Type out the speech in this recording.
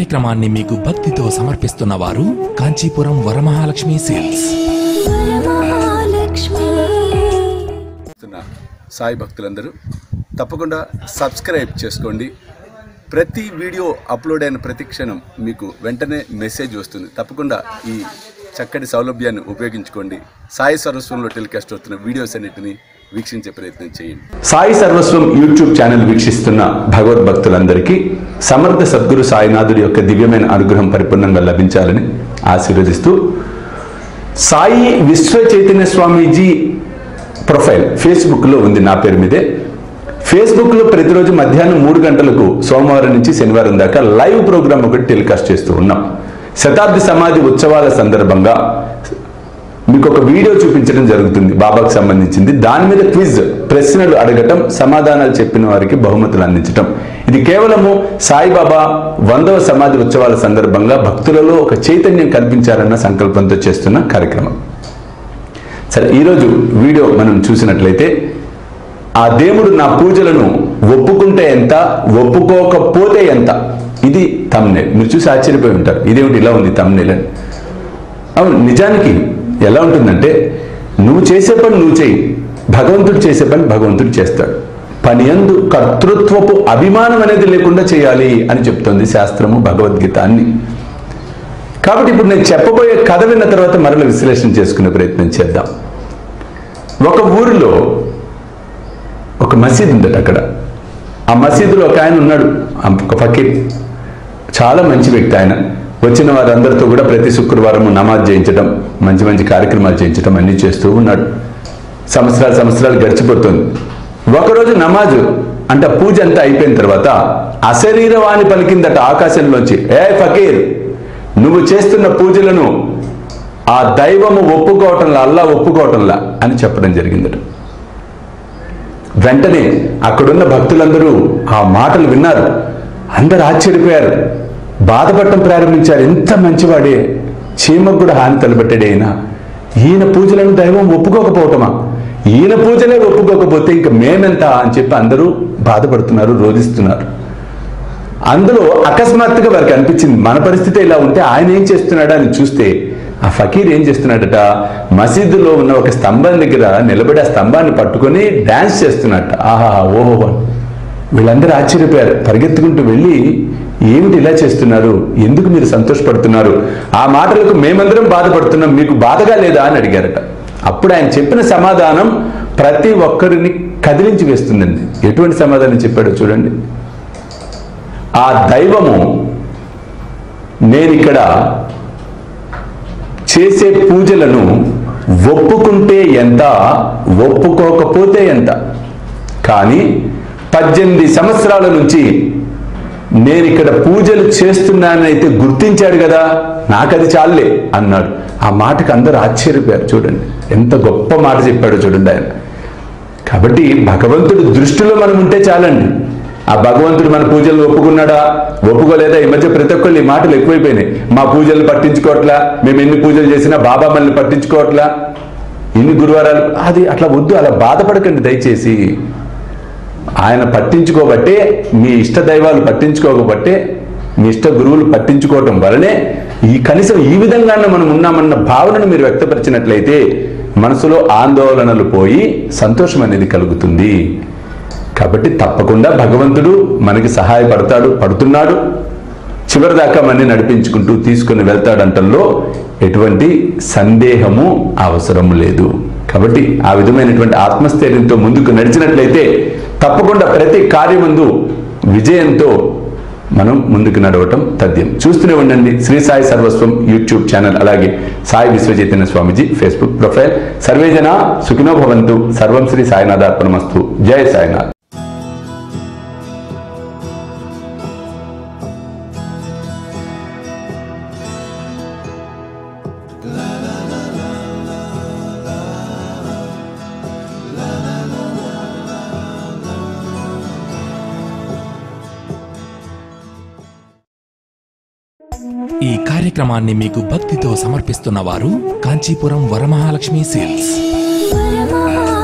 కార్యక్రమాన్ని మీకు భక్తితో సమర్పిస్తున్న వారు కాంచీపురం వరమహాలక్ష్మి సేల్స్ వరమహాలక్ష్మి చేస్తున్న సాయి భక్తులందరూ తప్పకుండా సబ్స్క్రైబ్ చేసుకోండి ప్రతి వీడియో అప్లోడ్ అయిన ప్రతి క్షణం మీకు వెంటనే మెసేజ్ వస్తుంది తప్పకుండా ఈ చక్కటి సౌలభ్యాన్ని ఉపయోగించుకోండి సాయి సర్వస్వంలో టెలికాస్ట్ అవుతున్న వీడియోస్ అన్నిటిని వీక్షించే ప్రయత్నం చేయండి సాయి సర్వస్వం యూట్యూబ్ ఛానల్ వీక్షిస్తున్న భగవద్భక్తులందరికీ సమర్థ సద్గురు సాయినాథుడి యొక్క దివ్యమైన అనుగ్రహం పరిపూర్ణంగా లభించాలని ఆశీర్వదిస్తూ సాయి విశ్వ చైతన్య స్వామీజీ ప్రొఫైల్ ఫేస్బుక్లో ఉంది నా పేరు మీదే ఫేస్బుక్లో ప్రతిరోజు మధ్యాహ్నం మూడు గంటలకు సోమవారం నుంచి శనివారం దాకా లైవ్ ప్రోగ్రామ్ ఒకటి టెలికాస్ట్ చేస్తూ ఉన్నాం శతాబ్ది సమాధి ఉత్సవాల సందర్భంగా మీకు ఒక వీడియో చూపించడం జరుగుతుంది బాబాకు సంబంధించింది దాని మీద క్విజ్ ప్రశ్నలు అడగటం సమాధానాలు చెప్పిన వారికి బహుమతులు అందించటం ఇది కేవలము సాయిబాబా వందవ సమాధి ఉత్సవాల సందర్భంగా భక్తులలో ఒక చైతన్యం కల్పించాలన్న సంకల్పంతో చేస్తున్న కార్యక్రమం సరే ఈరోజు వీడియో మనం చూసినట్లయితే ఆ దేవుడు నా పూజలను ఒప్పుకుంటే ఎంత ఒప్పుకోకపోతే ఎంత ఇది తమ్నేల్ మీరు చూసి ఆశ్చర్యపోయి ఉంటారు ఇదేమిటి ఇలా ఉంది తమ్నేల్ అని అవును నిజానికి ఎలా ఉంటుందంటే నువ్వు చేసే పని నువ్వు చేయి భగవంతుడు చేసే పని భగవంతుడు చేస్తాడు పని ఎందు కర్తృత్వపు అభిమానం అనేది లేకుండా చేయాలి అని చెప్తోంది శాస్త్రము భగవద్గీత అన్ని కాబట్టి ఇప్పుడు నేను చెప్పబోయే కథ విన్న తర్వాత మరల విశ్లేషణ చేసుకునే ప్రయత్నం చేద్దాం ఒక ఊరిలో ఒక మసీద్ ఉందట అక్కడ ఆ మసీదులో ఒక ఆయన ఉన్నాడు ఆ ఒక ఫకీర్ చాలా మంచి వ్యక్తి ఆయన వచ్చిన వారందరితో కూడా ప్రతి శుక్రవారం నమాజ్ చేయించడం మంచి మంచి కార్యక్రమాలు చేయించడం అన్ని చేస్తూ ఉన్నాడు సంవత్సరాలు సంవత్సరాలు గడిచిపోతుంది ఒకరోజు నమాజు అంటే ఆ పూజ అంతా అయిపోయిన తర్వాత అశరీరవాణి పలికిందట ఆకాశంలోంచి ఏ ఫకీర్ నువ్వు చేస్తున్న పూజలను ఆ దైవము ఒప్పుకోవటంలా అల్లా ఒప్పుకోవటంలా అని చెప్పడం జరిగిందట వెంటనే అక్కడున్న భక్తులందరూ ఆ మాటలు విన్నారు అందరు ఆశ్చర్యపోయారు బాధపడటం ప్రారంభించారు ఎంత మంచివాడే చీమకు కూడా హాని తలబెట్టాడు ఈయన ఈయన పూజలను దైవం ఒప్పుకోకపోవటమా ఈయన పూజలే ఒప్పుకోకపోతే ఇంక మేమెంత అని చెప్పి అందరూ బాధపడుతున్నారు రోధిస్తున్నారు అందులో అకస్మాత్తుగా వారికి అనిపించింది మన పరిస్థితి ఇలా ఉంటే ఆయన ఏం చేస్తున్నాడా అని చూస్తే ఆ ఫకీర్ ఏం చేస్తున్నాడట మసీదులో ఉన్న ఒక స్తంభం దగ్గర నిలబడి ఆ స్తంభాన్ని పట్టుకొని డాన్స్ చేస్తున్నట్ట ఆహా ఓహో అని. వీళ్ళందరూ ఆశ్చర్యపోయారు పరిగెత్తుకుంటూ వెళ్ళి ఏమిటి ఇలా చేస్తున్నారు ఎందుకు మీరు సంతోషపడుతున్నారు ఆ మాటలకు మేమందరం బాధపడుతున్నాం మీకు బాధగా లేదా అని అడిగారట అప్పుడు ఆయన చెప్పిన సమాధానం ప్రతి ఒక్కరిని కదిలించి వేస్తుందండి ఎటువంటి సమాధానం చెప్పాడో చూడండి ఆ దైవము నేనిక్కడ చేసే పూజలను ఒప్పుకుంటే ఎంత ఒప్పుకోకపోతే ఎంత కానీ పద్దెనిమిది సంవత్సరాల నుంచి నేను ఇక్కడ పూజలు చేస్తున్నానైతే గుర్తించాడు కదా నాకది చాలే అన్నాడు ఆ మాటకు అందరూ ఆశ్చర్యపోయారు చూడండి ఎంత గొప్ప మాట చెప్పాడో చూడండి ఆయన కాబట్టి భగవంతుడి దృష్టిలో మనం ఉంటే చాలండి ఆ భగవంతుడు మన పూజలు ఒప్పుకున్నాడా ఒప్పుకోలేదా ఈ మధ్య ప్రతి ఒక్కళ్ళు ఈ మాటలు ఎక్కువైపోయినాయి మా పూజలు పట్టించుకోవట్లా మేము ఎన్ని పూజలు చేసినా బాబా మనల్ని పట్టించుకోవట్లా ఇన్ని గురువారాలు అది అట్లా వద్దు అలా బాధపడకండి దయచేసి ఆయన పట్టించుకోబట్టే మీ ఇష్ట దైవాలు పట్టించుకోకపోతే మీ ఇష్ట గురువులు పట్టించుకోవటం వలనే ఈ కనీసం ఈ విధంగానే మనం ఉన్నామన్న భావనను మీరు వ్యక్తపరిచినట్లయితే మనసులో ఆందోళనలు పోయి సంతోషం అనేది కలుగుతుంది కాబట్టి తప్పకుండా భగవంతుడు మనకి సహాయపడతాడు పడుతున్నాడు చివరిదాకా మనని నడిపించుకుంటూ తీసుకుని వెళ్తాడంటంలో ఎటువంటి సందేహము అవసరం లేదు కాబట్టి ఆ విధమైనటువంటి ఆత్మస్థైర్యంతో ముందుకు నడిచినట్లయితే తప్పకుండా ప్రతి కార్యమందు విజయంతో మనం ముందుకు నడవటం తథ్యం చూస్తూనే ఉండండి శ్రీ సాయి సర్వస్వం యూట్యూబ్ ఛానల్ అలాగే సాయి విశ్వచైతన్య స్వామిజీ ఫేస్బుక్ ప్రొఫైల్ సర్వేజన సుఖినో భవంతు సర్వం శ్రీ సాయినాథార్పణమస్తు జయ సాయినాథ్ ఈ కార్యక్రమాన్ని మీకు భక్తితో సమర్పిస్తున్న వారు కాంచీపురం వరమహాలక్ష్మి సేల్స్ వరమహాలక్ష్మి